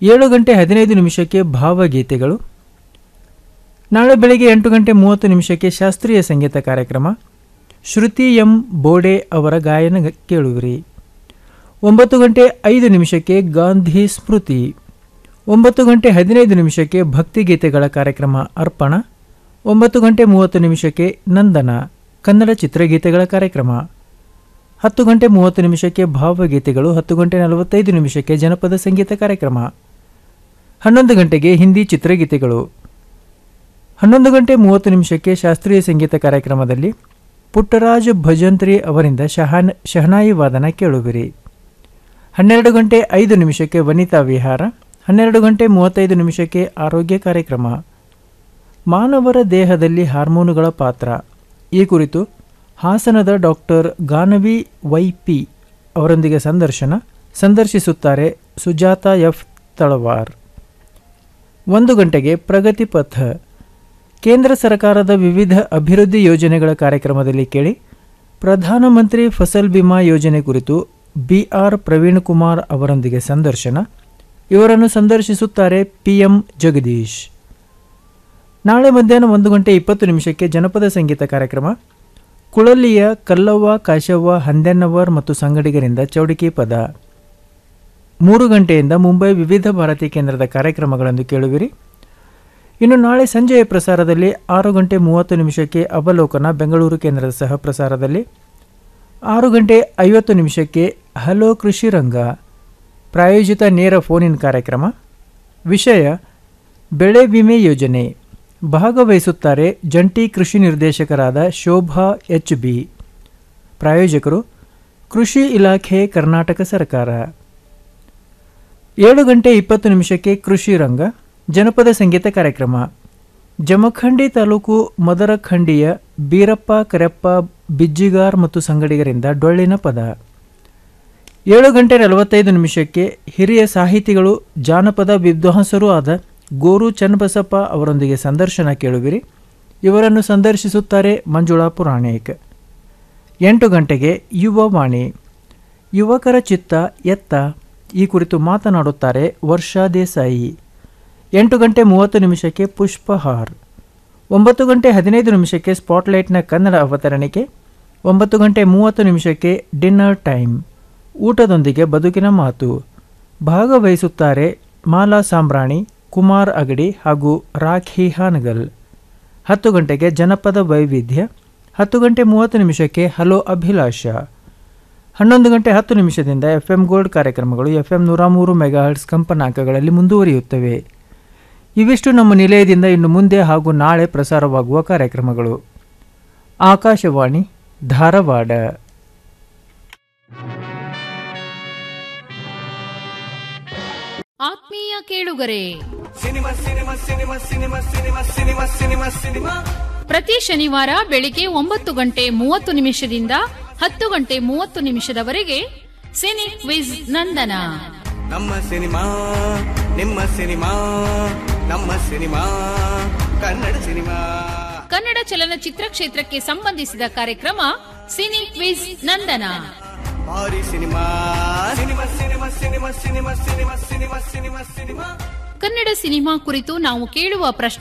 ಏಳು ಗಂಟೆ ಹದಿನೈದು ನಿಮಿಷಕ್ಕೆ ಭಾವಗೀತೆಗಳು ನಾಳೆ ಬೆಳಗ್ಗೆ ಎಂಟು ಗಂಟೆ ಮೂವತ್ತು ನಿಮಿಷಕ್ಕೆ ಶಾಸ್ತ್ರೀಯ ಸಂಗೀತ ಕಾರ್ಯಕ್ರಮ ಶ್ರುತಿ ಎಂ ಬೋಡೆ ಅವರ ಗಾಯನ ಗ- ಕೇಳುವಿರಿ ಒಂಬತ್ತು ಗಂಟೆ ಐದು ನಿಮಿಷಕ್ಕೆ ಗಾಂಧಿ ಸ್ಮೃತಿ ಒಂಬತ್ತು ಗಂಟೆ ಹದಿನೈದು ನಿಮಿಷಕ್ಕೆ ಭಕ್ತಿಗೀತೆಗಳ ಕಾರ್ಯಕ್ರಮ ಅರ್ಪಣ ಒಂಬತ್ತು ಗಂಟೆ ಮೂವತ್ತು ನಿಮಿಷಕ್ಕೆ ನಂದನ ಕನ್ನಡ ಚಿತ್ರಗೀತೆಗಳ ಕಾರ್ಯಕ್ರಮ ಹತ್ತು ಗಂಟೆ ಮೂವತ್ತು ನಿಮಿಷಕ್ಕೆ ಭಾವಗೀತೆಗಳು ಹತ್ತು ಗಂಟೆ ನಲವತ್ತೈದು ನಿಮಿಷಕ್ಕೆ ಜನಪದ ಸಂಗೀತ ಕಾರ್ಯಕ್ರಮ ಹನ್ನೊಂದು ಗಂಟೆಗೆ ಹಿಂದಿ ಚಿತ್ರಗೀತೆಗಳು ಹನ್ನೊಂದು ಗಂಟೆ ಮೂವತ್ತು ನಿಮಿಷಕ್ಕೆ ಶಾಸ್ತ್ರೀಯ ಸಂಗೀತ ಕಾರ್ಯಕ್ರಮದಲ್ಲಿ ಪುಟ್ಟರಾಜ್ ಭಜಂತ್ರಿ ಅವರಿಂದ ಶಹಾನ್ ಶಹನಾಯಿ ವಾದನ ಕೇಳುವಿರಿ ಹನ್ನೆರಡು ಗಂಟೆ ಐದು ನಿಮಿಷಕ್ಕೆ ವನಿತಾ ವಿಹಾರ ಹನ್ನೆರಡು ಗಂಟೆ ಮೂವತ್ತೈದು ನಿಮಿಷಕ್ಕೆ ಆರೋಗ್ಯ ಕಾರ್ಯಕ್ರಮ ಮಾನವರ ದೇಹದಲ್ಲಿ ಹಾರ್ಮೋನುಗಳ ಪಾತ್ರ ಈ ಕುರಿತು ಹಾಸನದ ಡಾಕ್ಟರ್ ಗಾನವಿ ವೈ ಪಿ ಅವರೊಂದಿಗೆ ಸಂದರ್ಶನ ಸಂದರ್ಶಿಸುತ್ತಾರೆ ಸುಜಾತ ಎಫ್ ತಳವಾರ್ ಒಂದು ಗಂಟೆಗೆ ಪ್ರಗತಿ ಪಥ ಕೇಂದ್ರ ಸರ್ಕಾರದ ವಿವಿಧ ಅಭಿವೃದ್ಧಿ ಯೋಜನೆಗಳ ಕಾರ್ಯಕ್ರಮದಲ್ಲಿ ಕೇಳಿ ಪ್ರಧಾನಮಂತ್ರಿ ಫಸಲ್ ಬಿಮಾ ಯೋಜನೆ ಕುರಿತು ಬಿಆರ್ ಪ್ರವೀಣ್ ಕುಮಾರ್ ಅವರೊಂದಿಗೆ ಸಂದರ್ಶನ ಇವರನ್ನು ಸಂದರ್ಶಿಸುತ್ತಾರೆ ಪಿಎಂ ಜಗದೀಶ್ ನಾಳೆ ಮಧ್ಯಾಹ್ನ ಒಂದು ಗಂಟೆ ಇಪ್ಪತ್ತು ನಿಮಿಷಕ್ಕೆ ಜನಪದ ಸಂಗೀತ ಕಾರ್ಯಕ್ರಮ ಕುಳಲಿಯ ಕಲ್ಲವ್ವ ಕಾಶವ್ವ ಹಂದೆನ್ನವರ್ ಮತ್ತು ಸಂಗಡಿಗರಿಂದ ಚೌಡಿಕಿ ಪದ ಮೂರು ಗಂಟೆಯಿಂದ ಮುಂಬೈ ವಿವಿಧ ಭಾರತಿ ಕೇಂದ್ರದ ಕಾರ್ಯಕ್ರಮಗಳನ್ನು ಕೇಳುವಿರಿ ಇನ್ನು ನಾಳೆ ಸಂಜೆಯ ಪ್ರಸಾರದಲ್ಲಿ ಆರು ಗಂಟೆ ಮೂವತ್ತು ನಿಮಿಷಕ್ಕೆ ಅವಲೋಕನ ಬೆಂಗಳೂರು ಕೇಂದ್ರದ ಸಹ ಪ್ರಸಾರದಲ್ಲಿ ಆರು ಗಂಟೆ ಐವತ್ತು ನಿಮಿಷಕ್ಕೆ ಹಲೋ ಕೃಷಿ ರಂಗ ಪ್ರಾಯೋಜಿತ ನೇರ ಫೋನ್ ಇನ್ ಕಾರ್ಯಕ್ರಮ ವಿಷಯ ಬೆಳೆ ವಿಮೆ ಯೋಜನೆ ಭಾಗವಹಿಸುತ್ತಾರೆ ಜಂಟಿ ಕೃಷಿ ನಿರ್ದೇಶಕರಾದ ಶೋಭಾ ಎಚ್ ಬಿ ಪ್ರಾಯೋಜಕರು ಕೃಷಿ ಇಲಾಖೆ ಕರ್ನಾಟಕ ಸರ್ಕಾರ ಏಳು ಗಂಟೆ ಇಪ್ಪತ್ತು ನಿಮಿಷಕ್ಕೆ ಕೃಷಿ ರಂಗ ಜನಪದ ಸಂಗೀತ ಕಾರ್ಯಕ್ರಮ ಜಮಖಂಡಿ ತಾಲೂಕು ಮದರಖಂಡಿಯ ಬೀರಪ್ಪ ಕರೆಪ್ಪ ಬಿಜ್ಜಿಗಾರ್ ಮತ್ತು ಸಂಗಡಿಗರಿಂದ ಡೊಳ್ಳಿನ ಪದ ಏಳು ಗಂಟೆ ನಲವತ್ತೈದು ನಿಮಿಷಕ್ಕೆ ಹಿರಿಯ ಸಾಹಿತಿಗಳು ಜಾನಪದ ವಿದ್ವಾಂಸರೂ ಆದ ಗೋರು ಚನ್ನಬಸಪ್ಪ ಅವರೊಂದಿಗೆ ಸಂದರ್ಶನ ಕೇಳುವಿರಿ ಇವರನ್ನು ಸಂದರ್ಶಿಸುತ್ತಾರೆ ಮಂಜುಳಾ ಪುರಾಣಿಕ್ ಎಂಟು ಗಂಟೆಗೆ ಯುವ ವಾಣಿ ಯುವಕರ ಚಿತ್ತ ಎತ್ತ ಈ ಕುರಿತು ಮಾತನಾಡುತ್ತಾರೆ ವರ್ಷಾ ದೇಸಾಯಿ ಎಂಟು ಗಂಟೆ ಮೂವತ್ತು ನಿಮಿಷಕ್ಕೆ ಪುಷ್ಪಹಾರ್ ಒಂಬತ್ತು ಗಂಟೆ ಹದಿನೈದು ನಿಮಿಷಕ್ಕೆ ಸ್ಪಾಟ್ಲೈಟ್ನ ಕನ್ನಡ ಅವತರಣಿಕೆ ಒಂಬತ್ತು ಗಂಟೆ ಮೂವತ್ತು ನಿಮಿಷಕ್ಕೆ ಡಿನ್ನರ್ ಟೈಮ್ ಊಟದೊಂದಿಗೆ ಬದುಕಿನ ಮಾತು ಭಾಗವಹಿಸುತ್ತಾರೆ ಮಾಲಾ ಸಾಂಬ್ರಾಣಿ ಕುಮಾರ್ ಅಗಡಿ ಹಾಗೂ ರಾಖಿ ಹಾನಗಲ್ ಹತ್ತು ಗಂಟೆಗೆ ಜನಪದ ವೈವಿಧ್ಯ ಹತ್ತು ಗಂಟೆ ಮೂವತ್ತು ನಿಮಿಷಕ್ಕೆ ಹಲೋ ಅಭಿಲಾಷ ಹನ್ನೊಂದು ಗಂಟೆ ಹತ್ತು ನಿಮಿಷದಿಂದ ಎಫ್ ಎಂ ಗೋಲ್ಡ್ ಕಾರ್ಯಕ್ರಮಗಳು ಎಫ್ ಎಂ ನೂರ ಮೂರು ಮೆಗಾಹರ್ಟ್ಸ್ ಕಂಪನಾಂಕಗಳಲ್ಲಿ ಮುಂದುವರಿಯುತ್ತವೆ ಇವಿಷ್ಟು ನಮ್ಮ ನಿಲಯದಿಂದ ಇನ್ನು ಮುಂದೆ ಹಾಗೂ ನಾಳೆ ಪ್ರಸಾರವಾಗುವ ಕಾರ್ಯಕ್ರಮಗಳು ಆಕಾಶವಾಣಿ ಧಾರವಾಡ ಆತ್ಮೀಯ ಕೇಳುಗರೆ ಪ್ರತಿ ಶನಿವಾರ ಬೆಳಿಗ್ಗೆ ಒಂಬತ್ತು ಗಂಟೆ ಮೂವತ್ತು ನಿಮಿಷದಿಂದ ಹತ್ತು ಗಂಟೆ ಮೂವತ್ತು ನಿಮಿಷದವರೆಗೆ ಸಿನಿ ಕ್ವಿಜ್ ನಂದನ ನಮ್ಮ ಸಿನಿಮಾ ನಿಮ್ಮ ಸಿನಿಮಾ ನಮ್ಮ ಸಿನಿಮಾ ಕನ್ನಡ ಸಿನಿಮಾ ಕನ್ನಡ ಚಲನಚಿತ್ರ ಕ್ಷೇತ್ರಕ್ಕೆ ಸಂಬಂಧಿಸಿದ ಕಾರ್ಯಕ್ರಮ ಸಿನಿ ಕ್ವಿಜ್ ನಂದನ ಭಾರಿ cinema cinema cinema cinema cinema cinema cinema cinema cinema Kannada cinema ಕುರಿತು ನಾವು ಕೇಳುವ ಪ್ರಶ್ನೆ